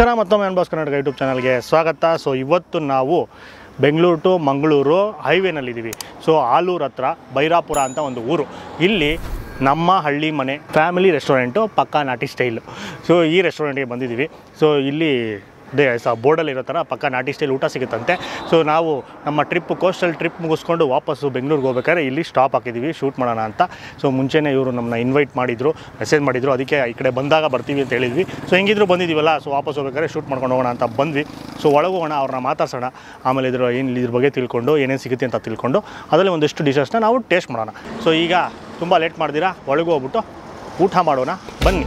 ನಮಸ್ಕಾರ ಮತ್ತೊಮ್ಮೆ ಅನ್ಬಾಸ್ ಕರ್ನಾಟಕ ಯೂಟ್ಯೂಬ್ ಚಾನಲ್ಗೆ ಸ್ವಾಗತ ಸೊ ಇವತ್ತು ನಾವು ಬೆಂಗಳೂರು ಟು ಮಂಗಳೂರು ಹೈವೇನಲ್ಲಿದ್ದೀವಿ ಸೊ ಆಲೂರು ಹತ್ರ ಬೈರಾಪುರ ಅಂತ ಒಂದು ಊರು ಇಲ್ಲಿ ನಮ್ಮ ಹಳ್ಳಿ ಮನೆ ಫ್ಯಾಮಿಲಿ ರೆಸ್ಟೋರೆಂಟು ಪಕ್ಕಾ ನಾಟಿ ಸ್ಟೈಲು ಸೊ ಈ ರೆಸ್ಟೋರೆಂಟ್ಗೆ ಬಂದಿದ್ದೀವಿ ಸೊ ಇಲ್ಲಿ ಅದೇ ಸ ಬೋರ್ಡಲ್ಲಿ ಇರೋ ಥರ ಪಕ್ಕ ನಾಟಿ ಸ್ಟೈಲ್ ಊಟ ಸಿಗುತ್ತಂತೆ ಸೊ ನಾವು ನಮ್ಮ ಟ್ರಿಪ್ ಕೋಸ್ಟಲ್ ಟ್ರಿಪ್ ಮುಗಿಸ್ಕೊಂಡು ವಾಪಸ್ಸು ಬೆಂಗಳೂರಿಗೆ ಹೋಗ್ಬೇಕಾದ್ರೆ ಇಲ್ಲಿ ಸ್ಟಾಪ್ ಹಾಕಿದ್ದೀವಿ ಶೂಟ್ ಮಾಡೋಣ ಅಂತ ಸೊ ಮುಂಚೆನೇ ಇವರು ನಮ್ಮನ್ನ ಇನ್ವೈಟ್ ಮಾಡಿದ್ರು ಮೆಸೇಜ್ ಮಾಡಿದ್ರು ಅದಕ್ಕೆ ಈ ಕಡೆ ಬಂದಾಗ ಬರ್ತೀವಿ ಅಂತ ಹೇಳಿದ್ವಿ ಸೊ ಹೆಂಗಿದ್ರು ಬಂದಿದ್ದೀವಲ್ಲ ಸೊ ವಾಪಸ್ ಹೋಗ್ಬೇಕಾದ್ರೆ ಶೂಟ್ ಮಾಡ್ಕೊಂಡು ಹೋಗೋಣ ಅಂತ ಬಂದ್ವಿ ಸೊ ಒಳಗೆ ಹೋಗೋಣ ಅವ್ರನ್ನ ಮಾತಾಡ್ಸೋಣ ಆಮೇಲೆ ಇದ್ರ ಏನು ಇದ್ರ ಬಗ್ಗೆ ತಿಳ್ಕೊಂಡು ಏನೇನು ಸಿಗುತ್ತೆ ಅಂತ ತಿಳ್ಕೊಂಡು ಅದರಲ್ಲಿ ಒಂದಿಷ್ಟು ಡಿಶಸ್ನ ನಾವು ಟೇಸ್ಟ್ ಮಾಡೋಣ ಸೊ ಈಗ ತುಂಬ ಲೇಟ್ ಮಾಡ್ದಿರಾ ಒಳಗೆ ಹೋಗ್ಬಿಟ್ಟು ಊಟ ಮಾಡೋಣ ಬನ್ನಿ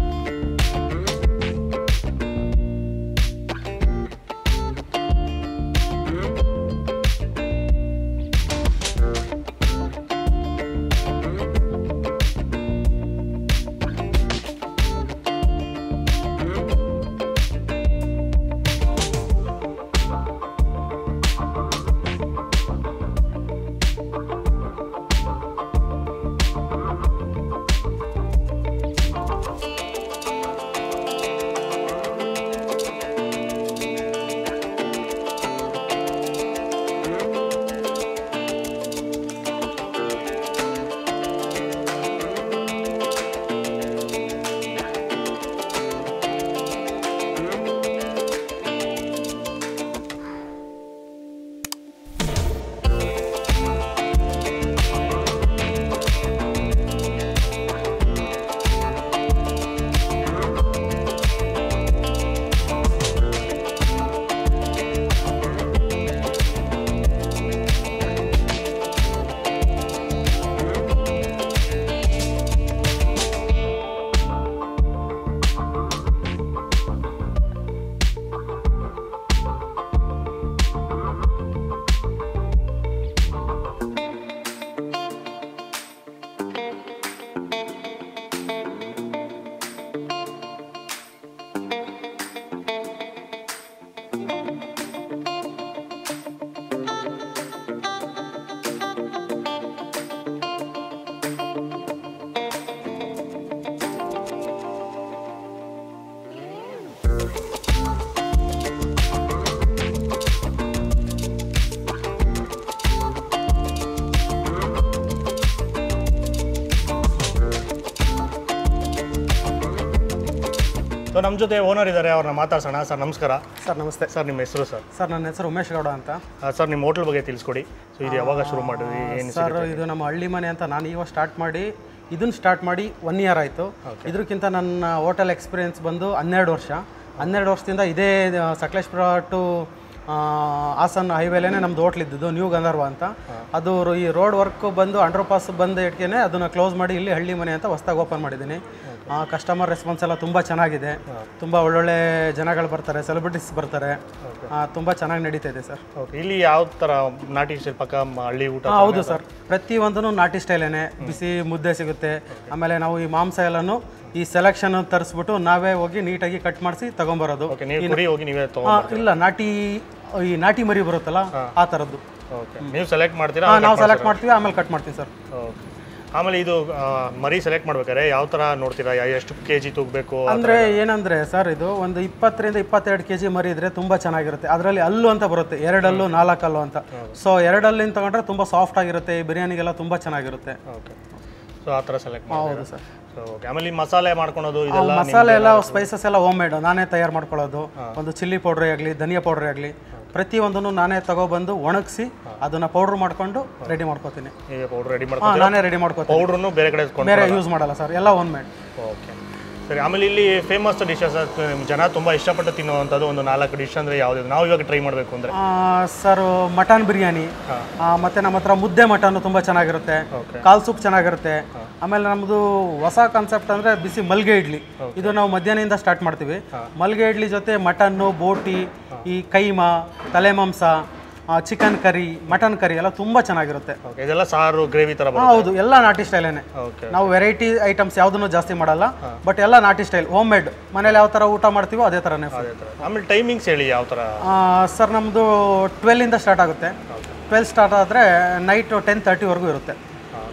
ಸೊ ನಮ್ಮ ಜೊತೆ ಓನರ್ ಇದ್ದಾರೆ ಅವ್ರನ್ನ ಮಾತಾಡ್ಸೋಣ ಸರ್ ನಮಸ್ಕಾರ ಸರ್ ನಮಸ್ತೆ ಸರ್ ನಿಮ್ಮ ಹೆಸರು ಸರ್ ಸರ್ ನನ್ನ ಹೆಸರು ಉಮೇಶ್ ಗೌಡ ಅಂತ ಸರ್ ನಿಮ್ಮ ಹೋಟ್ಲ್ ಬಗ್ಗೆ ತಿಳಿಸ್ಕೊಡಿ ಸೊ ಇದು ಯಾವಾಗ ಶುರು ಮಾಡಿದ್ರಿ ಏನು ಸರ್ ಇದು ನಮ್ಮ ಹಳ್ಳಿ ಮನೆ ಅಂತ ನಾನು ಇವಾಗ ಸ್ಟಾರ್ಟ್ ಮಾಡಿ ಇದನ್ನ ಸ್ಟಾರ್ಟ್ ಮಾಡಿ ಒನ್ ಇಯರ್ ಆಯಿತು ಇದಕ್ಕಿಂತ ನನ್ನ ಹೋಟೆಲ್ ಎಕ್ಸ್ಪೀರಿಯನ್ಸ್ ಬಂದು ಹನ್ನೆರಡು ವರ್ಷ ಹನ್ನೆರಡು ವರ್ಷದಿಂದ ಇದೇ ಆ, ಸಕಲೇಶ್ಪುರ ಟು ಆ, ಹಾಸನ್ ಹೈವೇಲೇನೆ ನಮ್ದು ಹೋಟ್ಲ್ ಇದ್ದಿದ್ದು ನ್ಯೂ ಗಂಧರ್ವ ಅಂತ ಅದು ರೋ- ಈ ರೋಡ್ ವರ್ಕ್ ಬಂದು ಅಂಡರ್ ಪಾಸ್ ಬಂದ ಇಟ್ಕೆನೆ ಅದನ್ನು ಕ್ಲೋಸ್ ಮಾಡಿ ಇಲ್ಲಿ ಹಳ್ಳಿ ಮನೆ ಅಂತ ಹೊಸ್ದಾಗಿ ಓಪನ್ ಮಾಡಿದ್ದೀನಿ ಕಸ್ಟಮರ್ ರೆಸ್ಪಾನ್ಸ್ ಎಲ್ಲ ತುಂಬ ಚೆನ್ನಾಗಿದೆ ತುಂಬ ಒಳ್ಳೊಳ್ಳೆ ಜನಗಳು ಬರ್ತಾರೆ ಸೆಲೆಬ್ರಿಟೀಸ್ ಬರ್ತಾರೆ ತುಂಬ ಚೆನ್ನಾಗಿ ನಡೀತಾ ಇದೆ ಸರ್ ಓಕೆ ಇಲ್ಲಿ ಯಾವ ಥರ ನಾಟಿ ಸ್ಟೈಲ್ ಪಕ್ಕ ಮ- ಹಳ್ಳಿ ಊಟ ಹಾ, ಹೌದು ಸರ್ ಪ್ರತಿಯೊಂದು ನಾಟಿ ಸ್ಟೈಲೇನೆ ಬಿಸಿ ಮುದ್ದೆ ಸಿಗುತ್ತೆ ಆಮೇಲೆ ನಾವು ಈ ಮಾಂಸ ಎಲ್ಲನೂ ಈ ಸೆಲೆಕ್ಷನ್ ತರಿಸ್ಬಿಟ್ಟು ನಾವೇ ಹೋಗಿ ನೀಟಾಗಿ ಕಟ್ ಮಾಡಿಸಿ ತಗೊಂಬರೋದು ಓಕೆ ನೀವು ಕುರಿ ಹೋಗಿ ನೀವೇ ಹಾ, ತೊಗೊಂಡು ಇಲ್ಲ ನಾಟಿ ಈ ನಾಟಿ ಮರಿ ಬರುತ್ತಲ್ಲ ಆ ಥರದ್ದು ಓಕೆ ನೀವು ಸೆಲೆಕ್ಟ್ ಮಾಡ್ತೀರಾ ಹಾ, ನಾವು ಸೆಲೆಕ್ಟ್ ಮಾಡ್ತೀವಿ ಆಮೇಲೆ ಕಟ್ ಮಾಡ್ತೀವಿ ಸರ್ ಓಕೆ ಆಮೇಲೆ ಇದು ಆ, ಮರಿ ಸೆಲೆಕ್ಟ್ ಮಾಡ್ಬೇಕಾದ್ರೆ ಯಾವ ಥರ ನೋಡ್ತೀರಾ ಯಾ- ಎಷ್ಟು ಕೆ ಜಿ ತೂಗಬೇಕು ಅಂದ್ರೆ ಏನಂದ್ರೆ ಸರ್ ಇದು ಒಂದು ಇಪ್ಪತ್ತರಿಂದ ಇಪ್ಪತ್ತೆರಡು ಕೆ ಜಿ ಮರಿ ಇದ್ರೆ ತುಂಬಾ ಚೆನ್ನಾಗಿರುತ್ತೆ ಅದರಲ್ಲಿ ಹಲ್ಲು ಅಂತ ಬರುತ್ತೆ ಎರಡಲ್ಲು ನಾಲ್ಕಲ್ಲು ಅಂತ ಸೊ ಎರಡಲ್ಲಿಂದ ತಗೊಂಡ್ರೆ ತುಂಬಾ ಸಾಫ್ಟ್ ಆಗಿರುತ್ತೆ ಈ ಬಿರಿಯಾನಿಗೆಲ್ಲ ತುಂಬಾ ಚೆನ್ನಾಗಿರುತ್ತೆ ಓಕೆ ಸೊ ಆ ಥರ ಸೆಲೆಕ್ಟ್ ಮಾಡಿ ಹೌದು ಸರ್ ಸೊ ಓಕೆ ಆಮೇಲೆ ಈ ಮಸಾಲೆ ಮಾಡ್ಕೊಳೋದು ಇದೆಲ್ಲ ಮಸಾಲೆ ಎಲ್ಲ ಸ್ಪೈಸಸ್ ಎಲ್ಲ ಹೋಮ್ ಮೇಡ್ ನಾನೇ ತಯಾರು ಮಾಡ್ಕೊಳ್ಳೋದು ಒಂದು ಚಿಲ್ಲಿ ಪೌಡ್ರೇ ಆಗಲಿ ಧನಿಯಾ ಪೌಡ್ರೇ ಆಗಲಿ ಪ್ರತಿಯೊಂದನ್ನು ನಾನೇ ತಗೊಬಂದು ಒಣಗಿಸಿ ಅದನ್ನ ಪೌಡ್ರ್ ಮಾಡ್ಕೊಂಡು ರೆಡಿ ಮಾಡ್ಕೋತೀನಿ ಈಗ ಪೌಡ್ರ್ ರೆಡಿ ಹಾ ಮಾಡ್ಕೊಂಡು ನಾನೇ ರೆಡಿ ಮಾಡ್ಕೋತೀನಿ ಪೌಡ್ರನ್ನು ಬೇರೆ ಕಡೆ ಎತ್ಕೊಂಡು ಬೇರೆ ಯೂಸ್ ಮಾಡಲ್ಲ ಸರ್ ಎಲ್ಲ ಹೋಮ್ ಮೇಡ್ ಓಕೆ ಸರಿ ಆಮೇಲೆ ಇಲ್ಲಿ ಫೇಮಸ್ ಡಿಶಸ್ ಜನ ತುಂಬ ಇಷ್ಟಪಟ್ಟು ತಿನ್ನುವಂಥದ್ದು ಒಂದು ನಾಲ್ಕು ಡಿಶ್ ಅಂದರೆ ಯಾವ್ದು ನಾವು ಇವಾಗ ಟ್ರೈ ಮಾಡಬೇಕು ಅಂದರೆ ಸರ್ ಮಟನ್ ಬಿರಿಯಾನಿ ಆ, ಮತ್ತೆ ನಮ್ಮ ಹತ್ರ ಮುದ್ದೆ ಮಟನ್ ತುಂಬಾ ಚೆನ್ನಾಗಿರುತ್ತೆ Okay. ಕಾಲ್ ಸೂಪ್ ಚೆನ್ನಾಗಿರುತ್ತೆ ಆಮೇಲೆ ನಮ್ಮದು ಹೊಸ ಕಾನ್ಸೆಪ್ಟ್ ಅಂದ್ರೆ ಬಿಸಿ ಮಲ್ಗೆ ಇಡ್ಲಿ ಇದು ನಾವು ಮಧ್ಯಾಹ್ನದಿಂದ ಸ್ಟಾರ್ಟ್ ಮಾಡ್ತೀವಿ ಮಲ್ಗೆ ಇಡ್ಲಿ ಜೊತೆ ಮಟನ್ನು ಬೋಟಿ ಈ ಕೈಮಾ ತಲೆ ಮಾಂಸ ಚಿಕನ್ ಕರಿ ಮಟನ್ ಕರಿ ಎಲ್ಲ ತುಂಬಾ ಚೆನ್ನಾಗಿರುತ್ತೆ ಓಕೆ ಇದೆಲ್ಲ ಸಾರು ಗ್ರೇವಿ ಥರ ಹಾ, ಬರುತ್ತೆ ಹೌದು ಎಲ್ಲ ನಾಟಿ ಸ್ಟೈಲೇನೆ ಓಕೆ ನಾವು ವೆರೈಟಿ ಐಟಮ್ಸ್ ಯಾವುದನ್ನು ಜಾಸ್ತಿ ಮಾಡಲ್ಲ ಬಟ್ ಎಲ್ಲ ನಾಟಿ ಸ್ಟೈಲ್ ಹೋಮ್ ಮೇಡ್ ಮನೇಲಿ ಯಾವ ಥರ ಊಟ ಮಾಡ್ತೀವೋ ಅದೇ ಥರನೇ ಅದೇ ಥರ ಆಮೇಲೆ ಟೈಮಿಂಗ್ಸ್ ಹೇಳಿ ಯಾವ ಥರ ಸರ್ ನಮ್ಮದು ಟ್ವೆಲ್ಲಿಂದ ಸ್ಟಾರ್ಟ್ ಆಗುತ್ತೆ ಟ್ವೆಲ್ ಸ್ಟಾರ್ಟ್ ಆದರೆ ನೈಟ್ ಟೆನ್ ತರ್ಟಿವರೆಗೂ ಇರುತ್ತೆ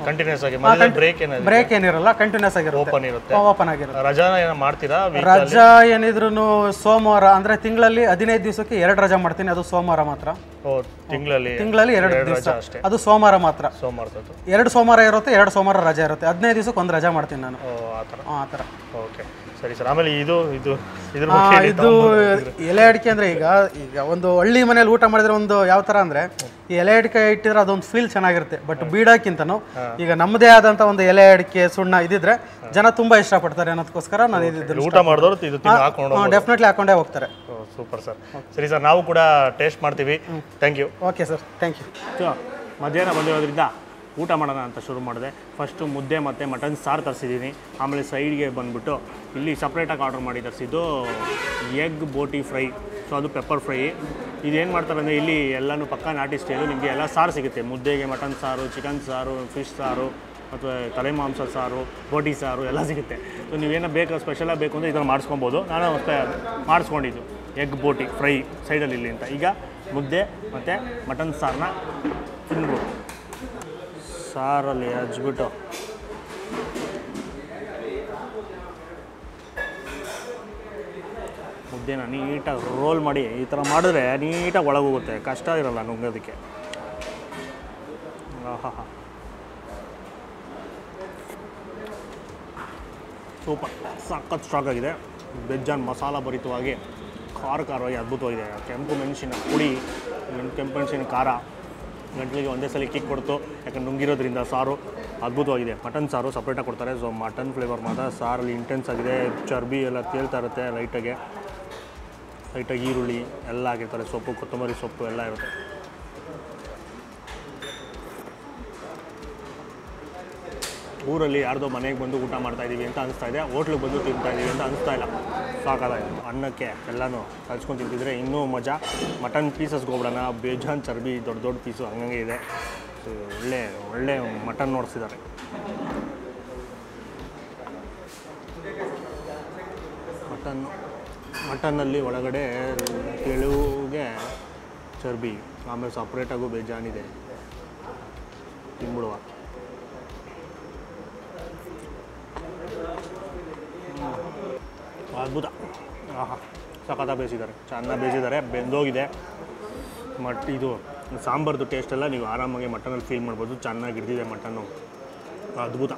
ಕಂಟಿನ್ಯೂಸ್ ಆಗಿ ಮಧ್ಯದಲ್ಲಿ ಬ್ರೇಕ್ ಏನಾದ್ರು ಬ್ರೇಕ್ ಏನಿರಲ್ಲ ಕಂಟಿನ್ಯೂಸ್ ಆಗಿರುತ್ತೆ ಓಪನ್ ಇರುತ್ತೆ ಓಪನ್ ಆಗಿರುತ್ತೆ ರಜಾನ ಏನೋ ಮಾಡ್ತೀರಾ ವೀಕ್ ರಜಾ ಏನಿದ್ರು ಸೋಮವಾರ ಅಂದ್ರೆ ತಿಂಗಳಲ್ಲಿ ಹದಿನೈದು ದಿವಸಕ್ಕೆ ಎರಡು ರಜಾ ಮಾಡ್ತೀನಿ ಅದು ಸೋಮವಾರ ಮಾತ್ರ ಓ ತಿಂಗಳಲ್ಲಿ ತಿಂಗಳಲ್ಲಿ ಎರಡು ಎರಡು ದಿವಸ ರಜಾ ಅಷ್ಟೇ ಅದು ಸೋಮವಾರ ಮಾತ್ರ ಸೋಮವಾರದ್ದು ಎರಡು ಸೋಮವಾರ ಇರುತ್ತೆ ಎರಡು ಸೋಮವಾರ ರಜೆ ಇರುತ್ತೆ ಹದಿನೈದು ದಿವಸಕ್ಕೆ ಒಂದು ರಜಾ ಮಾಡ್ತೀನಿ ನಾನು ಓ ಆ ಥರ ಆ ಥರ ಓಕೆ ಸರಿ ಸರ್ ಆಮೇಲೆ ಇದು ಇದು ಇದ್ರ ಆ, ಬಗ್ಗೆ ಹೇಳಿ ಇದು ಎಲೆ ಅಡಿಕೆ ಅಂದ್ರೆ ಈಗ ಈಗ ಒಂದು ಹಳ್ಳಿ ಮನೇಲಿ ಊಟ ಮಾಡಿದ್ರೆ ಒಂದು ಯಾವ ತರ ಅಂದ್ರೆ ಈ ಎಲೆ ಅಡಿಕೆ ಇಟ್ಟಿದ್ರೆ ಅದೊಂದು ಫೀಲ್ ಚೆನ್ನಾಗಿರುತ್ತೆ ಬಟ್ ಬೀಡಕ್ಕಿಂತನೂ ಈಗ ನಮ್ಮದೇ ಆದಂತ ಒಂದು ಎಲೆ ಅಡಿಕೆ ಸುಣ್ಣ ಇದಿದ್ರೆ ಜನ ತುಂಬಾ ಇಷ್ಟಪಡ್ತಾರೆ ಅನ್ನೋದಕ್ಕೋಸ್ಕರ ನಾನು ಇದಿದ್ದು ಊಟ ಮಾಡಿದವರು ಇದು ತಿಂದು ಹಾಕೊಂಡು ಡೆಫಿನೆಟ್ಲಿ ಹಾಕೊಂಡೇ ಹೋಗ್ತಾರೆ ಸೂಪರ್ ಸರ್ ಸರಿ ಸರ್ ನಾವು ಕೂಡ ಟೇಸ್ಟ್ ಮಾಡ್ತೀವಿ thank you okay sir thank you so ಮಧ್ಯಾಹ್ನ ಬಂದಿರೋದ್ರಿಂದ ಊಟ ಮಾಡೋಣ ಅಂತ ಶುರು ಮಾಡಿದೆ ಫಸ್ಟು ಮುದ್ದೆ ಮತ್ತು ಮಟನ್ ಸಾರು ತರಿಸಿದ್ದೀನಿ ಆಮೇಲೆ ಸೈಡ್ಗೆ ಬಂದ್ಬಿಟ್ಟು ಇಲ್ಲಿ ಸಪ್ರೇಟಾಗಿ ಆರ್ಡರ್ ಮಾಡಿ ತರಿಸಿದ್ದು ಎಗ್ ಬೋಟಿ ಫ್ರೈ ಸೊ ಅದು ಪೆಪ್ಪರ್ ಫ್ರೈ ಇದೇನು ಮಾಡ್ತಾರೆ ಅಂದರೆ ಇಲ್ಲಿ ಎಲ್ಲನೂ ಪಕ್ಕ ನಾಟಿ ಸ್ಟೈಲು ನಿಮಗೆ ಎಲ್ಲ ಸಾರು ಸಿಗುತ್ತೆ ಮುದ್ದೆಗೆ ಮಟನ್ ಸಾರು ಚಿಕನ್ ಸಾರು ಫಿಶ್ ಸಾರು ಅಥವಾ ತಲೆ ಮಾಂಸ ಸಾರು ಬೋಟಿ ಸಾರು ಎಲ್ಲ ಸಿಗುತ್ತೆ ಸೊ ನೀವೇನೋ ಬೇಕು ಸ್ಪೆಷಲಾಗಿ ಬೇಕು ಅಂದರೆ ಇದನ್ನು ಮಾಡಿಸ್ಕೊಬೋದು ನಾನು ಸ್ಪೆ ಮಾಡಿಸ್ಕೊಂಡಿದ್ದು ಎಗ್ ಬೋಟಿ ಫ್ರೈ ಸೈಡಲ್ಲಿ ಇಲ್ಲಿ ಅಂತ ಈಗ ಮುದ್ದೆ ಮತ್ತು ಮಟನ್ ಸಾರನ್ನ ತಿನ್ಬೋದು ಸಾರಲ್ಲಿ ಹಚ್ಬಿಟ್ಟು ಮುದ್ದೆನ ನೀಟಾಗಿ ರೋಲ್ ಮಾಡಿ ಈ ಥರ ಮಾಡಿದ್ರೆ ನೀಟಾಗಿ ಒಳಗೋಗುತ್ತೆ ಕಷ್ಟ ಇರಲ್ಲ ನುಂಗೋದಕ್ಕೆ ಆಹಾಹಾ ಸೂಪರ್ ಸಖತ್ ಸ್ಟ್ರಾಕ್ ಆಗಿದೆ ಬೆಜ್ಜಾನ್ ಮಸಾಲ ಭರಿತವಾಗಿ ಖಾರ ಖಾರವಾಗಿ ಅದ್ಭುತವಾಗಿದೆ ಕೆಂಪು ಮೆಣಸಿನ ಪುಡಿ ಕೆಂಪು ಮೆಣಸಿನ ಖಾರ ಗಂಟಲಿಗೆ ಒಂದೇ ಸಲ ಕಿಕ್ ಕೊಡ್ತು ಯಾಕಂದ್ರೆ ನುಂಗಿರೋದ್ರಿಂದ ಸಾರು ಅದ್ಭುತವಾಗಿದೆ ಮಟನ್ ಸಾರು ಸಪ್ರೇಟಾಗಿ ಕೊಡ್ತಾರೆ ಸೊ ಮಟನ್ ಫ್ಲೇವರ್ ಮಾತ್ರ ಸಾರಲ್ಲಿ ಇಂಟೆನ್ಸ್ ಆಗಿದೆ ಚರ್ಬಿ ಎಲ್ಲ ತೇಲ್ತಾ ಇರುತ್ತೆ ಲೈಟಾಗೆ ಲೈಟಾಗಿ ಈರುಳ್ಳಿ ಎಲ್ಲ ಆಗಿರ್ತಾರೆ ಸೊಪ್ಪು ಕೊತ್ತಂಬರಿ ಸೊಪ್ಪು ಎಲ್ಲ ಇರುತ್ತೆ ಊರಲ್ಲಿ ಯಾರ್ದೋ ಮನೆಗೆ ಬಂದು ಊಟ ಮಾಡ್ತಾ ಇದ್ದೀವಿ ಅಂತ ಅನಿಸ್ತಾ ಇದೆ ಹೋಟ್ಲಿಗೆ ಬಂದು ತಿಂತಾ ಇದ್ದೀವಿ ಅಂತ ಅನಿಸ್ತಾ ಇಲ್ಲ ಸಾಕಾಗಿದೆ ಅನ್ನಕ್ಕೆ ಎಲ್ಲನೂ ಕಲ್ಸ್ಕೊಂಡು ತಿಂತಿದ್ರೆ ಇನ್ನೂ ಮಜಾ ಮಟನ್ ಪೀಸಸ್ಗೆ ಹೋಗ್ಬಿಡೋಣ ಬೇಜಾನ್ ಚರ್ಬಿ ದೊಡ್ಡ ದೊಡ್ಡ ಪೀಸು ಹಂಗಂಗೆ ಇದೆ ಸೊ ಒಳ್ಳೆ ಒಳ್ಳೆ ಮಟನ್ ನೋಡಿಸಿದ್ದಾರೆ ಮಟನ್ ಮಟನ್ನಲ್ಲಿ ಒಳಗಡೆ ತೆಳುಗೆ ಚರ್ಬಿ ಆಮೇಲೆ ಸಪ್ರೇಟಾಗೂ ಬೇಜಾನಿದೆ ತಿನ್ಬಿಡುವ ಅದ್ಭುತ ಆಹಾ ಸಖತ್ತ ಬೇಯಿಸಿದ್ದಾರೆ ಚೆನ್ನಾಗಿ ಬೇಯಿಸಿದ್ದಾರೆ ಬೆಂದೋಗಿದೆ ಮಟ್ ಇದು ಸಾಂಬಾರ್ದು ಟೇಸ್ಟ್ ಎಲ್ಲ ನೀವು ಆರಾಮಾಗಿ ಮಟನಲ್ಲಿ ಫೀಲ್ ಮಾಡ್ಬೋದು ಚೆನ್ನಾಗಿ ಹಿಡಿದಿದೆ ಮಟನ್ನು ಅದ್ಭುತ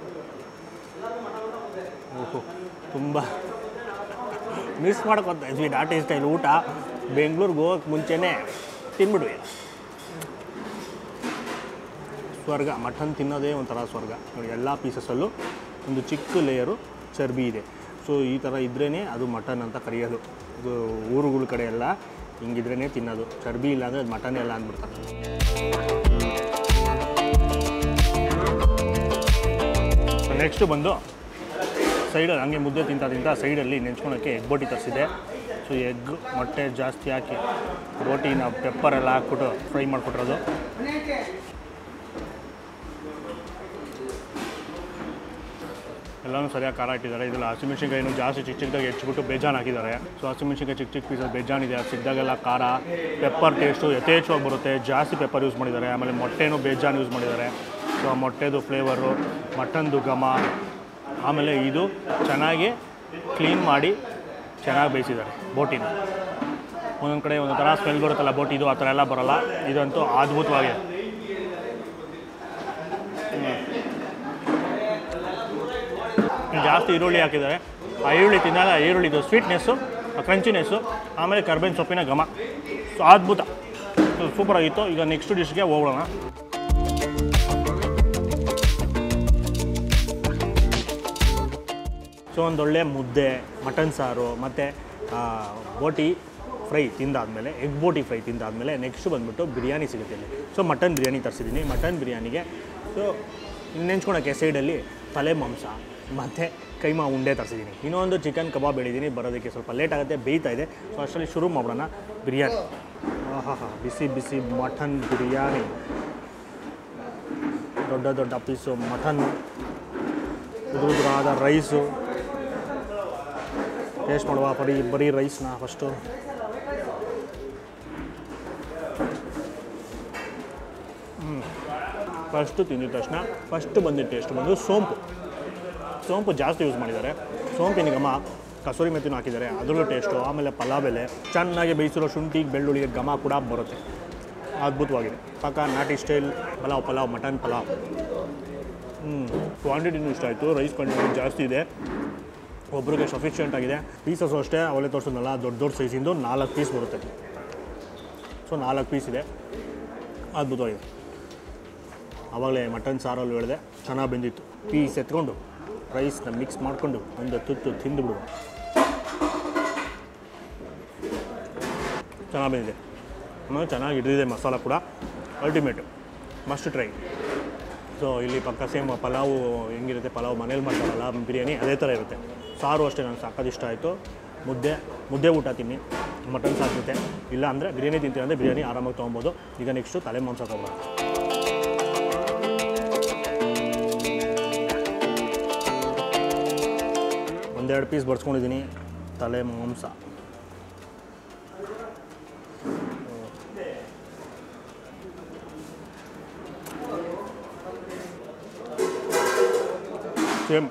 ಓಹೋ ತುಂಬ ಮಿಸ್ ಮಾಡ್ಕೊತ ಇದ್ವಿ ನಾಟಿ ಸ್ಟೈಲ್ ಊಟ ಬೆಂಗಳೂರಿಗೆ ಹೋಗಕ್ಕೆ ಮುಂಚೆನೇ ತಿನ್ಬಿಡ್ವಿ ಸ್ವರ್ಗ ಮಟನ್ ತಿನ್ನೋದೇ ಒಂಥರ ಸ್ವರ್ಗ ನೋಡಿ ಎಲ್ಲ ಪೀಸಸಲ್ಲೂ ಒಂದು ಚಿಕ್ಕ ಲೇಯರು ಚರ್ಬಿ ಇದೆ ಸೊ ಈ ಥರ ಇದ್ರೇ ಅದು ಮಟನ್ ಅಂತ ಕರೆಯೋದು ಇದು ಊರುಗಳ ಕಡೆ ಎಲ್ಲ ಹಿಂಗಿದ್ರೇ ತಿನ್ನೋದು ಚರ್ಬಿ ಇಲ್ಲ ಅಂದರೆ ಅದು ಮಟನ್ ಎಲ್ಲ ಅಂದ್ಬಿಡ್ತಾರೆ ನೆಕ್ಸ್ಟು ಬಂದು ಸೈಡಲ್ಲಿ ಹಂಗೆ ಮುದ್ದೆ ತಿಂತ ತಿಂತ ಸೈಡಲ್ಲಿ ನೆಂಚ್ಕೊಳಕ್ಕೆ ಎಗ್ ಬೋಟಿ ತರಿಸಿದೆ ಸೊ ಎಗ್ ಮೊಟ್ಟೆ ಜಾಸ್ತಿ ಹಾಕಿ ಬೋಟಿನ ಪೆಪ್ಪರ್ ಎಲ್ಲ ಹಾಕ್ಬಿಟ್ಟು ಫ್ರೈ ಮಾಡಿಕೊಟ್ಟಿರೋದು ಎಲ್ಲನೂ ಸರಿಯಾಗಿ ಖಾರ ಇಟ್ಟಿದ್ದಾರೆ ಇದರಲ್ಲಿ ಹಸಿಮೆಣ್ಸಿನ್ಕಾಯಿನೂ ಜಾಸ್ತಿ ಚಿಕ್ಕ ಚಿಕ್ಕದಾಗಿ ಹೆಚ್ಚಿಬಿಟ್ಟು ಬೇಜಾನ್ ಹಾಕಿದ್ದಾರೆ ಸೊ ಹಸಿಮೆಣ್ಸಿನ್ಕಾಯಿ ಚಿಕ್ಕ ಚಿಕ್ಕ ಪೀಸಲ್ಲಿ ಬೇಜಾನ್ ಇದೆ ಅದು ಸಿಕ್ಕಿದಾಗೆಲ್ಲ ಖಾರ ಪೆಪ್ಪರ್ ಟೇಸ್ಟು ಯಥೇಚ್ಛವಾಗಿ ಬರುತ್ತೆ ಜಾಸ್ತಿ ಪೆಪ್ಪರ್ ಯೂಸ್ ಮಾಡಿದ್ದಾರೆ ಆಮೇಲೆ ಮೊಟ್ಟೆನೂ ಬೇಜಾನ್ ಯೂಸ್ ಮಾಡಿದ್ದಾರೆ ಸೊ ಆ ಮೊಟ್ಟೆದು ಫ್ಲೇವರು ಮಟನ್ದು ಘಮ ಆಮೇಲೆ ಇದು ಚೆನ್ನಾಗಿ ಕ್ಲೀನ್ ಮಾಡಿ ಚೆನ್ನಾಗಿ ಬೇಯಿಸಿದ್ದಾರೆ ಬೋಟಿನ ಒಂದೊಂದು ಕಡೆ ಒಂದೊಂದು ಥರ ಸ್ಮೆಲ್ ಬರುತ್ತಲ್ಲ ಬೋಟಿದು ಆ ಥರ ಎಲ್ಲ ಬರೋಲ್ಲ ಇದಂತೂ ಅದ್ಭುತವಾಗಿದೆ ಜಾಸ್ತಿ ಈರುಳ್ಳಿ ಹಾಕಿದ್ದಾರೆ ಆ ಈರುಳ್ಳಿ ತಿನ್ನಲ್ಲ ಈರುಳ್ಳಿದು ಸ್ವೀಟ್ನೆಸ್ಸು ಕ್ರಂಚಿನೆಸ್ಸು ಆಮೇಲೆ ಕರ್ಬೇವಿನ ಸೊಪ್ಪಿನ ಘಮ ಸೊ ಅದ್ಭುತ ಸೂಪರಾಗಿತ್ತು ಈಗ ನೆಕ್ಸ್ಟ್ ಡಿಶ್ಗೆ ಹೋಗೋಣ ಸೊ ಒಂದೊಳ್ಳೆ ಮುದ್ದೆ ಮಟನ್ ಸಾರು ಮತ್ತು ಬೋಟಿ ಫ್ರೈ ತಿಂದಾದಮೇಲೆ ಎಗ್ ಬೋಟಿ ಫ್ರೈ ತಿಂದಾದಮೇಲೆ ನೆಕ್ಸ್ಟ್ ಬಂದ್ಬಿಟ್ಟು ಬಿರಿಯಾನಿ ಸಿಗುತ್ತೆ ಇಲ್ಲಿ ಸೊ ಮಟನ್ ಬಿರಿಯಾನಿ ತರಿಸಿದ್ದೀನಿ ಮಟನ್ ಬಿರಿಯಾನಿಗೆ ಸೊ ನೆಂಚ್ಕೊಳಕ್ಕೆ ಸೈಡಲ್ಲಿ ತಲೆ ಮಾಂಸ ಮತ್ತು ಕೈಮಾ ಉಂಡೆ ತರಿಸಿದ್ದೀನಿ ಇನ್ನೊಂದು ಚಿಕನ್ ಕಬಾಬ್ ಹೇಳಿದ್ದೀನಿ ಬರೋದಕ್ಕೆ ಸ್ವಲ್ಪ ಲೇಟ್ ಆಗುತ್ತೆ ಬೇಯ್ತಾ ಇದೆ ಸೊ ಅಷ್ಟರಲ್ಲಿ ಶುರು ಮಾಡೋಣ ಬಿರಿಯಾನಿ ಆಹಾ ಹಾ ಬಿಸಿ ಬಿಸಿ ಮಟನ್ ಬಿರಿಯಾನಿ ದೊಡ್ಡ ದೊಡ್ಡ ಪೀಸು ಮಟನ್ನು ಉದುರುದ್ರಾದ ರೈಸು ಟೇಸ್ಟ್ ಮಾಡುವ ಬರೀ ಬರೀ ರೈಸ್ನ ಫಸ್ಟು ಫಸ್ಟು ತಿಂದಿದ ತಕ್ಷಣ ಫಸ್ಟ್ ಬಂದಿದ್ದ ಟೇಸ್ಟ್ ಬಂದು ಸೋಂಪು ಸೋಂಪು ಜಾಸ್ತಿ ಯೂಸ್ ಮಾಡಿದ್ದಾರೆ ಸೋಂಪಿನ ಘಮ ಕಸೂರಿ ಮೆತ್ತಿನೂ ಹಾಕಿದ್ದಾರೆ ಅದರಲ್ಲೂ ಟೇಸ್ಟು ಆಮೇಲೆ ಪಲಾವ್ ಎಲೆ ಚೆನ್ನಾಗಿ ಬೇಯಿಸಿರೋ ಶುಂಠಿ ಬೆಳ್ಳುಳ್ಳಿಗೆ ಘಮ ಕೂಡ ಬರುತ್ತೆ ಅದ್ಭುತವಾಗಿದೆ ಪಕ್ಕ ನಾಟಿ ಸ್ಟೈಲ್ ಪಲಾವ್ ಪಲಾವ್ ಮಟನ್ ಪಲಾವ್ ಹ್ಞೂ ಕ್ವಾಂಟಿಟಿನೂ ಇಷ್ಟ ಆಯಿತು ರೈಸ್ ಕ್ವಾಂಟಿಟಿ ಜಾಸ್ತಿ ಇದೆ ಒಬ್ರಿಗೆ ಸಫಿಷಿಯೆಂಟ್ ಆಗಿದೆ ಪೀಸಸ್ಸು ಅಷ್ಟೇ ಅವಲೇ ತೋರಿಸಿದ್ನಲ್ಲ ದೊಡ್ಡ ದೊಡ್ಡ ಸೈಜಿಂದು ನಾಲ್ಕು ಪೀಸ್ ಬರುತ್ತೆ ಸೊ ನಾಲ್ಕು ಪೀಸ್ ಇದೆ ಅದ್ಭುತವಾಗಿದೆ ಆವಾಗಲೇ ಮಟನ್ ಸಾರಲ್ಲಿ ಹೇಳಿದೆ ಚೆನ್ನಾಗಿ ಬೆಂದಿತ್ತು ಪೀಸ್ ಎತ್ಕೊಂಡು ರೈಸ್ನ ಮಿಕ್ಸ್ ಮಾಡಿಕೊಂಡು ಒಂದು ತುತ್ತು ತಿಂದು ಬಿಡುವ ಚೆನ್ನಾಗಿ ಬಂದಿದೆ ಆಮೇಲೆ ಚೆನ್ನಾಗಿ ಹಿಡಿದಿದೆ ಮಸಾಲ ಕೂಡ ಅಲ್ಟಿಮೇಟ್ ಮಸ್ಟ್ ಟ್ರೈ ಸೊ ಇಲ್ಲಿ ಪಕ್ಕ ಸೇಮ್ ಪಲಾವು ಹೆಂಗಿರುತ್ತೆ ಪಲಾವ್ ಮನೇಲಿ ಮಾಡ್ತಾರಲ್ಲ ಬಿರಿಯಾನಿ ಅದೇ ಥರ ಇರುತ್ತೆ ಸಾರು ಅಷ್ಟೇ ನನಗೆ ಸಾಕಷ್ಟು ಇಷ್ಟ ಆಯಿತು ಮುದ್ದೆ ಮುದ್ದೆ ಊಟ ತಿನ್ನಿ ಮಟನ್ ಸಾರು ಜೊತೆ ಇಲ್ಲ ಅಂದರೆ ಬಿರಿಯಾನಿ ತಿಂತೀನಿ ಅಂದರೆ ಬಿರಿಯಾನಿ ಆರಾಮಾಗಿ ತೊಗೊಬೋದು ಈಗ ನೆಕ್ಸ್ಟು ತಲೆ ಮಾಂಸ ತೊಗೊಳ್ಳೋಣ ಒಂದೆರಡು ಪೀಸ್ ಬಡ್ಸ್ಕೊಂಡಿದ್ದೀನಿ ತಲೆ ಮಾಂಸ ಸೇಮ್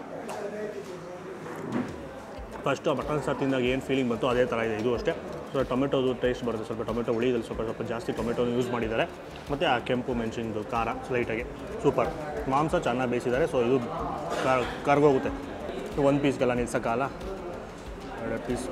ಫಸ್ಟು ಮಟನ್ ಸಾರು ತಿಂದಾಗ ಏನು ಫೀಲಿಂಗ್ ಬಂತು ಅದೇ ಥರ ಇದೆ ಇದು ಅಷ್ಟೇ ಸೊ ಟೊಮೆಟೋದು ಟೇಸ್ಟ್ ಬರುತ್ತೆ ಸ್ವಲ್ಪ ಟೊಮೆಟೊ ಉಳಿದಲ್ಲಿ ಸ್ವಲ್ಪ ಸ್ವಲ್ಪ ಜಾಸ್ತಿ ಟೊಮೆಟೋನ ಯೂಸ್ ಮಾಡಿದ್ದಾರೆ ಮತ್ತು ಆ ಕೆಂಪು ಮೆಣಸಿನದು ಖಾರ ಲೈಟಾಗಿ ಸೂಪರ್ ಮಾಂಸ ಚೆನ್ನಾಗಿ ಬೇಯಿಸಿದ್ದಾರೆ ಸೊ ಇದು ಕರ್ ಕರ್ಗೋಗುತ್ತೆ ಒಂದು ಪೀಸ್ಗೆಲ್ಲ ನಿಲ್ಸೋಕ್ಕಲ್ಲ ಎರಡು ಪೀಸ್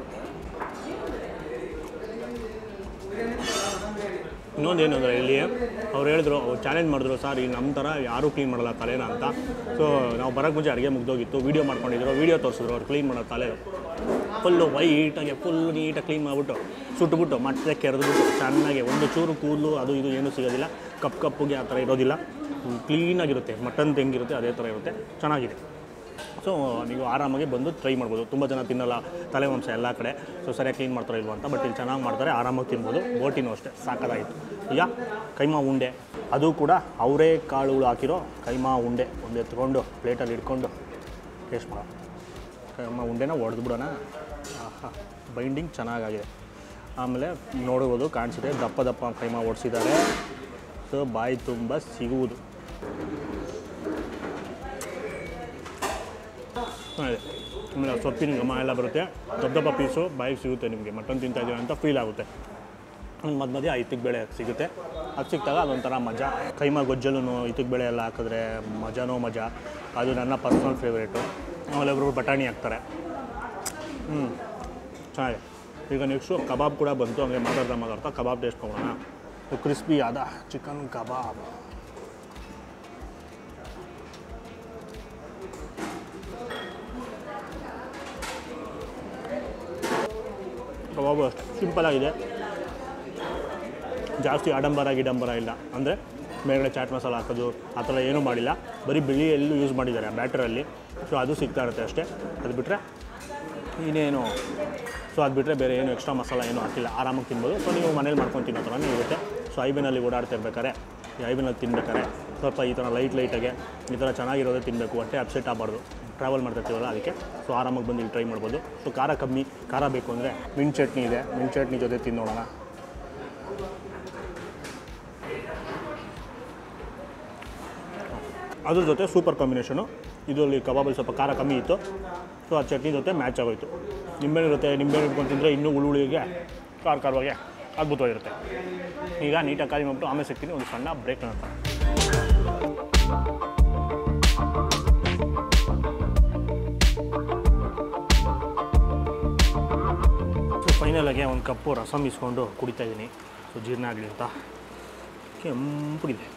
ಇನ್ನೊಂದೇನು ಅಂದರೆ ಇಲ್ಲಿ ಅವ್ರು ಹೇಳಿದ್ರು ಅವ್ರು ಚಾಲೆಂಜ್ ಮಾಡಿದ್ರು ಸರ್ ಈಗ ನಮ್ಮ ಥರ ಯಾರೂ ಕ್ಲೀನ್ ಮಾಡಲ್ಲ ತಲೆನ ಅಂತ ಸೊ ನಾವು ಬರೋಕ್ಕೆ ಮುಂಚೆ ಅಡುಗೆ ಮುಗ್ದೋಗಿತ್ತು ವೀಡಿಯೋ ಮಾಡ್ಕೊಂಡಿದ್ರು ವೀಡಿಯೋ ತೋರಿಸಿದ್ರು ಅವ್ರು ಕ್ಲೀನ್ ಮಾಡೋ ತಲೆ ಫುಲ್ಲು ವೈಟಾಗಿ ಫುಲ್ ನೀಟಾಗಿ ಕ್ಲೀನ್ ಮಾಡಿಬಿಟ್ಟು ಸುಟ್ಬಿಟ್ಟು ಮತ್ತೆ ಕೆರೆದ್ಬಿಟ್ಟು ಚೆನ್ನಾಗಿ ಒಂದು ಚೂರು ಕೂದಲು ಅದು ಇದು ಏನೂ ಸಿಗೋದಿಲ್ಲ ಕಪ್ಪು ಕಪ್ಪುಗೆ ಆ ಥರ ಇರೋದಿಲ್ಲ ಕ್ಲೀನಾಗಿರುತ್ತೆ ಮಟನ್ ಹೆಂಗಿರುತ್ತೆ ಅದೇ ಥರ ಇರುತ್ತೆ ಚೆನ್ನಾಗಿದೆ ಸೊ ನೀವು ಆರಾಮಾಗಿ ಬಂದು ಟ್ರೈ ಮಾಡ್ಬೋದು ತುಂಬ ಜನ ತಿನ್ನಲ್ಲ ತಲೆ ಮಾಂಸ ಎಲ್ಲ ಕಡೆ ಸೊ ಸರಿಯಾಗಿ ಕ್ಲೀನ್ ಮಾಡ್ತಾರೆ ಇಲ್ವ ಅಂತ ಬಟ್ ಇಲ್ಲಿ ಚೆನ್ನಾಗಿ ಮಾಡ್ತಾರೆ ಆರಾಮಾಗಿ ತಿನ್ಬೋದು ಬೋಟಿನೂ ಅಷ್ಟೇ ಸಾಕಾಗಿತ್ತು ಈಗ ಕೈಮಾ ಉಂಡೆ ಅದು ಕೂಡ ಅವರೇ ಕಾಳುಗಳು ಹಾಕಿರೋ ಕೈಮಾ ಉಂಡೆ ಒಂದು ಎತ್ಕೊಂಡು ಪ್ಲೇಟಲ್ಲಿ ಇಟ್ಕೊಂಡು ಟೇಸ್ಟ್ ಮಾಡೋ ಕೈಮಾ ಉಂಡೆನ ಹೊಡೆದ್ಬಿಡೋಣ ಆಹಾ ಬೈಂಡಿಂಗ್ ಚೆನ್ನಾಗಾಗಿದೆ ಆಮೇಲೆ ನೋಡ್ಬೋದು ಕಾಣಿಸಿದೆ ದಪ್ಪ ದಪ್ಪ ಕೈಮಾ ಓಡಿಸಿದ್ದಾರೆ ಸೊ ಬಾಯಿ ತುಂಬ ಸಿಗುವುದು ಚೆನ್ನಾಗಿದೆ ಆಮೇಲೆ ಸೊಪ್ಪಿನ ಘಮ ಎಲ್ಲ ಬರುತ್ತೆ ದೊಡ್ಡ ದಪ್ಪ ಪೀಸು ಬಾಯಿಗೆ ಸಿಗುತ್ತೆ ನಿಮಗೆ ಮಟನ್ ತಿಂತಾ ಇದ್ದೀವಿ ಅಂತ ಫೀಲ್ ಆಗುತ್ತೆ ಮಧ್ಯ ಮಧ್ಯೆ ಐತಿಗೆ ಬೇಳೆ ಸಿಗುತ್ತೆ ಅದು ಸಿಕ್ಕಿದಾಗ ಅದೊಂಥರ ಮಜಾ ಕೈಮಾ ಗೊಜ್ಜಲ್ಲೂ ಇತ್ತಿಗೆ ಬೇಳೆ ಎಲ್ಲ ಹಾಕಿದ್ರೆ ಮಜಾನೋ ಮಜಾ ಅದು ನನ್ನ ಪರ್ಸ್ನಲ್ ಫೇವ್ರೇಟು ಆಮೇಲೆ ಒಬ್ಬರು ಬಟಾಣಿ ಹಾಕ್ತಾರೆ ಹ್ಞೂ ಚೆನ್ನಾಗಿದೆ ಈಗ ನೆಕ್ಸ್ಟು ಕಬಾಬ್ ಕೂಡ ಬಂತು ಹಂಗೆ ಮಾತಾಡ್ತಾ ಮಾತಾಡ್ತಾ ಕಬಾಬ್ ಟೇಸ್ಟ್ ಮಾಡೋಣ ಕ್ರಿಸ್ಪಿ ಆದ ಚಿಕನ್ ಕಬಾಬ್ ಕಬಾಬು ಅಷ್ಟು ಸಿಂಪಲ್ ಆಗಿದೆ ಜಾಸ್ತಿ ಆಡಂಬರ ಗಿಡಂಬರ ಇಲ್ಲ ಅಂದರೆ ಮೇಲ್ಗಡೆ ಚಾಟ್ ಮಸಾಲ ಹಾಕೋದು ಆ ಥರ ಏನೂ ಮಾಡಿಲ್ಲ ಬರೀ ಬಿಳಿ ಎಲ್ಲೂ ಯೂಸ್ ಮಾಡಿದ್ದಾರೆ ಬ್ಯಾಟರಲ್ಲಿ ಸೊ ಅದು ಸಿಗ್ತಾ ಇರುತ್ತೆ ಅಷ್ಟೇ ಅದು ಬಿಟ್ಟರೆ ಇನ್ನೇನು ಸೊ ಅದು ಬಿಟ್ಟರೆ ಬೇರೆ ಏನು ಎಕ್ಸ್ಟ್ರಾ ಮಸಾಲ ಏನೂ ಹಾಕಿಲ್ಲ ಆರಾಮಾಗಿ ತಿನ್ಬೋದು ಸೊ ನೀವು ಮನೇಲಿ ಮಾಡ್ಕೊಂಡು ತಿನ್ನೋ ಥರನೇ ಇರುತ್ತೆ ಸೊ ಐಬಿನಲ್ಲಿ ಓಡಾಡ್ತಿರ್ಬೇಕಾರೆ ಈ ಐಬಿನಲ್ಲಿ ತಿನ್ಬೇಕಾರೆ ಸ್ವಲ್ಪ ಈ ಥರ ಲೈಟ್ ಲೈಟಾಗೆ ಈ ಥರ ಚೆನ್ನಾಗಿರೋದೇ ತಿನ್ನಬೇಕು ಹೊಟ್ಟೆ ಅಪ್ಸೆಟ್ ಆಗಬಾರ್ದು ಟ್ರಾವೆಲ್ ಮಾಡ್ತಿರ್ತೀವಲ್ಲ ಅದಕ್ಕೆ ಸೊ ಆರಾಮಾಗಿ ಬಂದು ಇಲ್ಲಿ ಟ್ರೈ ಮಾಡ್ಬೋದು ಸೊ ಖಾರ ಕಮ್ಮಿ ಖಾರ ಬೇಕು ಅಂದರೆ ಮಿಂಟ್ ಚಟ್ನಿ ಇದೆ ಮಿಂಟ್ ಚಟ್ನಿ ಜೊತೆ ತಿನ್ನೋಣ ಅದ್ರ ಜೊತೆ ಸೂಪರ್ ಕಾಂಬಿನೇಷನು ಇದರಲ್ಲಿ ಕಬಾಬಲ್ಲಿ ಸ್ವಲ್ಪ ಖಾರ ಕಮ್ಮಿ ಇತ್ತು ಸೊ ಆ ಚಟ್ನಿ ಜೊತೆ ಮ್ಯಾಚ್ ಆಗೋಯ್ತು ನಿಂಬೆಹಣ್ಣು ಇರುತ್ತೆ ನಿಂಬೆಹಣ್ಣು ಇಟ್ಕೊಂಡು ತಿಂದರೆ ಇನ್ನೂ ಹುಳುಳಿಗೆ ಖಾರ ಖಾರವಾಗಿ ಅದ್ಭುತವಾಗಿರುತ್ತೆ ಈಗ ನೀಟಾಗಿ ಖಾಲಿ ಮಾಡ್ಬಿಟ್ಟು ಆಮೇಲೆ ಸಿಗ್ತೀನಿ ಒಂದು ಸಣ್ಣ ಬ್ರೇಕ್ ಅಂತ ಸೊ ಫೈನಲಾಗಿ ಒಂದು ಕಪ್ಪು ರಸಮ್ ಇಸ್ಕೊಂಡು ಕುಡಿತಾ ಇದ್ದೀನಿ ಸೊ ಜೀರ್ಣ ಆಗಲಿ ಅಂತ ಕೆಂಪಗಿದೆ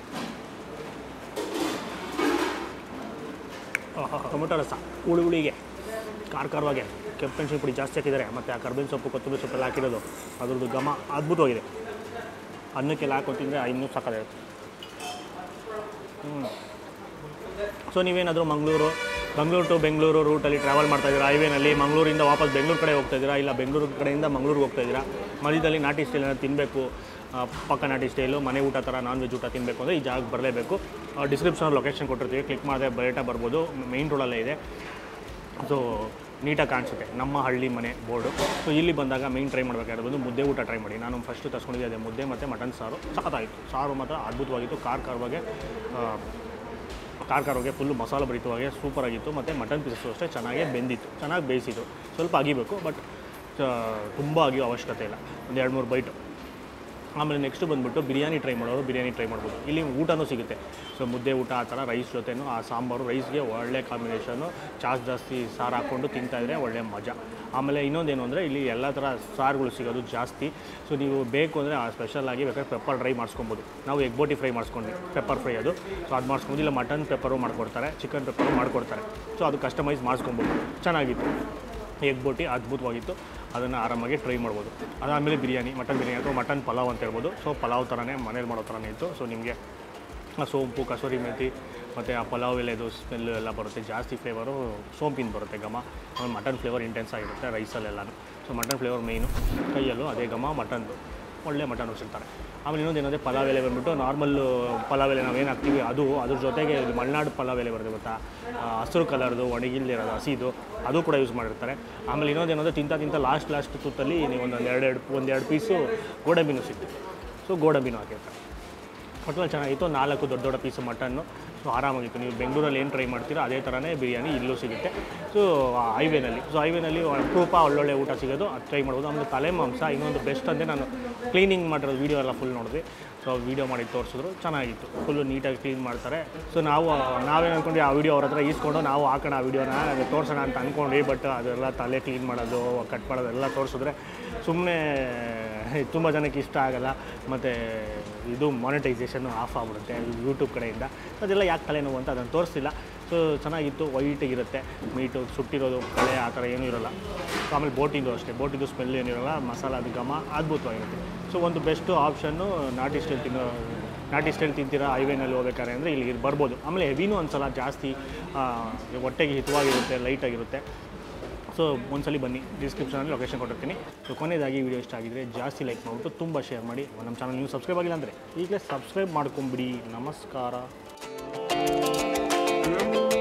ಆಹಾ, ಟೊಮೆಟೊ ರಸ ಹುಳಿ ಹುಳಿಗೆ ಖಾರ ಖಾರವಾಗೆ ಕೆಂಪು ಮೆಣಸಿನ ಪುಡಿ ಜಾಸ್ತಿ ಹಾಕಿದ್ದಾರೆ ಮತ್ತು ಆ ಕರ್ಬೇವಿನ ಸೊಪ್ಪು ಕೊತ್ತಂಬರಿ ಸೊಪ್ಪೆಲ್ಲ ಹಾಕಿರೋದು ಅದ್ರದ್ದು ಘಮ ಅದ್ಭುತವಾಗಿದೆ ಅನ್ನಕ್ಕೆಲ್ಲ ಹಾಕೊಂಡು ತಿಂದರೆ ಇನ್ನೂ ಸಾಕಾಗಿರುತ್ತೆ ಹ್ಞೂ ಸೊ ನೀವೇನಾದರೂ ಮಂಗಳೂರು ಮಂಗಳೂರು ಟು ಬೆಂಗಳೂರು ರೂಟಲ್ಲಿ ಟ್ರಾವೆಲ್ ಮಾಡ್ತಾ ಇದ್ದೀರಾ ಹೈವೇನಲ್ಲಿ ಮಂಗಳೂರಿಂದ ವಾಪಸ್ ಬೆಂಗಳೂರು ಕಡೆ ಹೋಗ್ತಾ ಇದ್ದೀರಾ ಇಲ್ಲ ಬೆಂಗಳೂರು ಕಡೆಯಿಂದ ಮಂಗಳೂರಿಗೆ ಹೋಗ್ತಾ ಇದ್ದೀರಾ ಮಧ್ಯದಲ್ಲಿ ನಾಟಿ ಸ್ಟೈಲ್ ಏನಾದ್ರು ತಿನ್ನಬೇಕು ಪಕ್ಕ ನಾಟಿ ಸ್ಟೈಲು ಮನೆ ಊಟ ಥರ ನಾನ್ ವೆಜ್ ಊಟ ತಿನ್ನಬೇಕು ಅಂದರೆ ಈ ಜಾಗಕ್ಕೆ ಬರಲೇಬೇಕು ಡಿಸ್ಕ್ರಿಪ್ಷನ್ ಲೊಕೇಶನ್ ಕೊಟ್ಟಿರ್ತೀವಿ ಕ್ಲಿಕ್ ಮಾಡಿದ್ರೆ ಬರೇಟ ಬರ್ಬೋದು ಮೇಯ್ನ್ ರೋಡಲ್ಲೇ ಇದೆ ಸೊ ನೀಟಾಗಿ ಕಾಣಿಸುತ್ತೆ ನಮ್ಮ ಹಳ್ಳಿ ಮನೆ ಬೋರ್ಡು ಸೊ ಇಲ್ಲಿ ಬಂದಾಗ ಮೇಯ್ನ್ ಟ್ರೈ ಮಾಡಬೇಕಾದ್ರೆ ಬಂದು ಮುದ್ದೆ ಊಟ ಟ್ರೈ ಮಾಡಿ ನಾನು ಫಸ್ಟು ತರ್ಸ್ಕೊಂಡಿದ್ದೆ ಅದೇ ಮುದ್ದೆ ಮತ್ತು ಮಟನ್ ಸಾರು ಸಖತ್ತಾಗಿತ್ತು ಸಾರು ಮಾತ್ರ ಅದ್ಭುತವಾಗಿತ್ತು ಖಾರ ಖಾರವಾಗಿ ಖಾರ ಖಾರವಾಗಿ ಫುಲ್ಲು ಮಸಾಲೆ ಭರಿತವಾಗಿ ಸೂಪರಾಗಿತ್ತು ಮತ್ತು ಮಟನ್ ಪೀಸಸ್ಸು ಅಷ್ಟೇ ಚೆನ್ನಾಗೇ ಬೆಂದಿತ್ತು ಚೆನ್ನಾಗಿ ಬೇಯಿಸಿತ್ತು ಸ್ವಲ್ಪ ಅಗಿಬೇಕು ಬಟ್ ತುಂಬ ಅಗಿಯೋ ಅವಶ್ಯಕತೆ ಇಲ್ಲ ಒಂದು ಎರಡು ಮೂರು ಬೈಟು ಆಮೇಲೆ ನೆಕ್ಸ್ಟ್ ಬಂದುಬಿಟ್ಟು ಬಿರಿಯಾನಿ ಟ್ರೈ ಮಾಡೋರು ಬಿರಿಯಾನಿ ಟ್ರೈ ಮಾಡ್ಬೋದು ಇಲ್ಲಿ ಊಟನೂ ಸಿಗುತ್ತೆ ಸೊ ಮುದ್ದೆ ಊಟ ಆ ಥರ ರೈಸ್ ಜೊತೆನೂ ಆ ಸಾಂಬಾರು ರೈಸ್ಗೆ ಒಳ್ಳೆ ಕಾಂಬಿನೇಷನು ಚಾಸ್ ಜಾಸ್ತಿ ಸಾರು ಹಾಕ್ಕೊಂಡು ತಿಂತಾಯಿದ್ರೆ ಒಳ್ಳೆ ಮಜಾ ಆಮೇಲೆ ಇನ್ನೊಂದೇನು ಅಂದರೆ ಇಲ್ಲಿ ಎಲ್ಲ ಥರ ಸಾರುಗಳು ಸಿಗೋದು ಜಾಸ್ತಿ ಸೊ ನೀವು ಬೇಕು ಅಂದರೆ ಆ ಸ್ಪೆಷಲಾಗಿ ಬೇಕಾದ್ರೆ ಪೆಪ್ಪರ್ ಡ್ರೈ ಮಾಡಿಸ್ಕೊಬೋದು ನಾವು ಎಗ್ ಬೋಟಿ ಫ್ರೈ ಮಾಡಿಸ್ಕೊಂಡ್ವಿ ಪೆಪ್ಪರ್ ಫ್ರೈ ಅದು ಸೊ ಅದು ಮಾಡಿಸ್ಕೊಂಡು ಇಲ್ಲ ಮಟನ್ ಪೆಪ್ಪರು ಮಾಡ್ಕೊಡ್ತಾರೆ ಚಿಕನ್ ಪೆಪ್ಪರು ಮಾಡ್ಕೊಡ್ತಾರೆ ಸೊ ಅದು ಕಸ್ಟಮೈಸ್ ಮಾಡಿಸ್ಕೊಬೋದು ಚೆನ್ನಾಗಿತ್ತು ಎಗ್ ಬೋಟಿ ಅದ್ಭುತವಾಗಿತ್ತು ಅದನ್ನು ಆರಾಮಾಗಿ ಟ್ರೈ ಮಾಡ್ಬೋದು ಅದಾದಮೇಲೆ ಬಿರಿಯಾನಿ ಮಟನ್ ಬಿರಿಯಾನಿ ಅಥವಾ ಮಟನ್ ಪಲಾವ್ ಅಂತ ಹೇಳ್ಬೋದು ಸೊ ಪಲಾವ್ ಥರನೇ ಮನೇಲಿ ಮಾಡೋ ಥರನೇ ಇತ್ತು ಸೊ ನಿಮಗೆ ಆ ಸೋಂಪು ಕಸೂರಿ ಮೆಥಿ ಮತ್ತು ಆ ಪಲಾವ್ ಎಲೆದು ಸ್ಮೆಲ್ಲು ಎಲ್ಲ ಬರುತ್ತೆ ಜಾಸ್ತಿ ಫ್ಲೇವರು ಸೋಂಪಿಂದ ಬರುತ್ತೆ ಘಮ ಆಮೇಲೆ ಮಟನ್ ಫ್ಲೇವರ್ ಇಂಟೆನ್ಸ್ ಆಗಿರುತ್ತೆ ರೈಸಲ್ಲೆಲ್ಲನೂ ಸೊ ಮಟನ್ ಫ್ಲೇವರ್ ಮೇಯ್ನು ಕೈಯಲ್ಲೂ ಅದೇ ಘಮ ಮಟನ್ದು ಒಳ್ಳೆ ಮಟನ್ ಉಸಿರ್ತಾರೆ ಆಮೇಲೆ ಇನ್ನೊಂದು ಏನಂದರೆ ಪಲಾವ್ ಎಲೆ ಬಂದ್ಬಿಟ್ಟು ನಾರ್ಮಲ್ ಪಲಾವ್ ಎಲೆ ನಾವು ಏನು ಹಾಕ್ತೀವಿ ಅದು ಅದ್ರ ಜೊತೆಗೆ ಇಲ್ಲಿ ಮಲೆನಾಡು ಪಲಾವ್ ಎಲೆ ಬರುತ್ತೆ ಗೊತ್ತಾ ಆ, ಹಸಿರು ಕಲರ್ದು ಒಣಗಿಲ್ದಿರೋದು ಹಸಿದು ಅದು ಕೂಡ ಯೂಸ್ ಮಾಡಿರ್ತಾರೆ ಆಮೇಲೆ ಇನ್ನೊಂದು ಏನಂದರೆ ತಿಂತ ತಿಂತ ಲಾಸ್ಟ್ ಲಾಸ್ಟ್ ತುತ್ತಲ್ಲಿ ನೀವು ಒಂದೊಂದು ಎರಡು ಎರಡು ಒಂದು ಎರಡು ಪೀಸು ಗೋಡಂಬಿನೂ ಸಿಕ್ತು ಸೊ ಗೋಡಂಬಿನೂ ಹಾಕಿರ್ತಾರೆ ಒಟ್ಟಲ್ಲಿ ಚೆನ್ನಾಗಿತ್ತು ನಾಲ್ಕು ದೊಡ್ಡ ದೊಡ್ಡ ಪೀಸು ಮಟನ್ನು ಸೊ ಆರಾಮಾಗಿತ್ತು ನೀವು ಬೆಂಗಳೂರಲ್ಲಿ ಏನು ಟ್ರೈ ಮಾಡ್ತೀರೋ ಅದೇ ಥರನೇ ಬಿರಿಯಾನಿ ಇಲ್ಲೂ ಸಿಗುತ್ತೆ ಸೊ ಹೈವೇನಲ್ಲಿ ಸೊ ಹೈವೇನಲ್ಲಿ ಅಪರೂಪ ಒಳ್ಳೊಳ್ಳೆ ಊಟ ಸಿಗೋದು ಅದು ಟ್ರೈ ಮಾಡ್ಬೋದು ಆಮೇಲೆ ತಲೆ ಮಾಂಸ ಇನ್ನೊಂದು ಬೆಸ್ಟ್ ಅಂದರೆ ನಾನು ಕ್ಲೀನಿಂಗ್ ಮಾಡಿರೋದು ವೀಡಿಯೋ ಎಲ್ಲ ಫುಲ್ ನೋಡಿದ್ವಿ ಸೊ ವೀಡಿಯೋ ಮಾಡಿ ತೋರಿಸಿದ್ರು ಚೆನ್ನಾಗಿತ್ತು ಫುಲ್ಲು ನೀಟಾಗಿ ಕ್ಲೀನ್ ಮಾಡ್ತಾರೆ ಸೊ ನಾವು ನಾವೇನು ಅಂದ್ಕೊಂಡು ಆ ವೀಡಿಯೋ ಅವ್ರ ಹತ್ರ ಈಸ್ಕೊಂಡು ನಾವು ಹಾಕೋಣ ಆ ವೀಡಿಯೋನ ಅದು ತೋರಿಸೋಣ ಅಂತ ಅಂದ್ಕೊಂಡ್ವಿ ಬಟ್ ಅದೆಲ್ಲ ತಲೆ ಕ್ಲೀನ್ ಮಾಡೋದು ಕಟ್ ಮಾಡೋದು ಎಲ್ಲ ತೋರಿಸಿದ್ರೆ ಸುಮ್ಮನೆ ತುಂಬ ಜನಕ್ಕೆ ಇಷ್ಟ ಆಗಲ್ಲ ಮತ್ತು ಇದು ಮಾನಿಟೈಸೇಷನ್ನು ಆಫ್ ಆಗಿಬಿಡುತ್ತೆ ಯೂಟ್ಯೂಬ್ ಕಡೆಯಿಂದ ಅದೆಲ್ಲ ಯಾಕೆ ತಲೆನೋವು ಅಂತ ಅದನ್ನು ತೋರಿಸ್ತಿಲ್ಲ ಸೊ ಚೆನ್ನಾಗಿತ್ತು ವೈಟಿಗಿರುತ್ತೆ ಮೀಟು ಸುಟ್ಟಿರೋದು ಕಳೆ ಆ ಥರ ಏನೂ ಇರೋಲ್ಲ ಸೊ ಆಮೇಲೆ ಬೋಟಿಂದು ಅಷ್ಟೇ ಬೋಟಿಂದು ಸ್ಮೆಲ್ ಏನಿರೋಲ್ಲ ಮಸಾಲ ಅದು ಘಮ ಅದ್ಭುತವಾಗಿರುತ್ತೆ ಸೊ ಒಂದು ಬೆಸ್ಟು ಆಪ್ಷನ್ನು ನಾಟಿ ಸ್ಟೈಲ್ ತಿನ್ನೋ ನಾಟಿ ಸ್ಟೈಲ್ ತಿಂತೀರಾ ಹೈವೇನಲ್ಲಿ ಹೋಗ್ಬೇಕಾದ್ರೆ ಅಂದರೆ ಇಲ್ಲಿಗೆ ಬರ್ಬೋದು ಆಮೇಲೆ ಹೆವಿನೂ ಅನ್ಸಲ್ಲ ಜಾಸ್ತಿ ಆ, ಹೊಟ್ಟೆಗೆ ಹಿತವಾಗಿರುತ್ತೆ ಲೈಟಾಗಿರುತ್ತೆ ಸೊ ಒಂದ್ಸಲಿ ಬನ್ನಿ ಡಿಸ್ಕ್ರಿಪ್ಷನಲ್ಲಿ ಲೊಕೇಶನ್ ಕೊಟ್ಟಿರ್ತೀನಿ ಸೊ ಕೊನೆಯದಾಗಿ ವಿಡಿಯೋ ಇಷ್ಟ ಆಗಿದ್ರೆ ಜಾಸ್ತಿ ಲೈಕ್ ಮಾಡಿಬಿಟ್ಟು ತುಂಬ ಶೇರ್ ಮಾಡಿ ನಮ್ಮ ಚಾನಲ್ ನೀವು ಸಬ್ಸ್ಕ್ರೈಬ್ ಆಗಿಲ್ಲ ಅಂದರೆ ಈಗಲೇ ಸಬ್ಸ್ಕ್ರೈಬ್ ಮಾಡ್ಕೊಂಬಿಡಿ ನಮಸ್ಕಾರ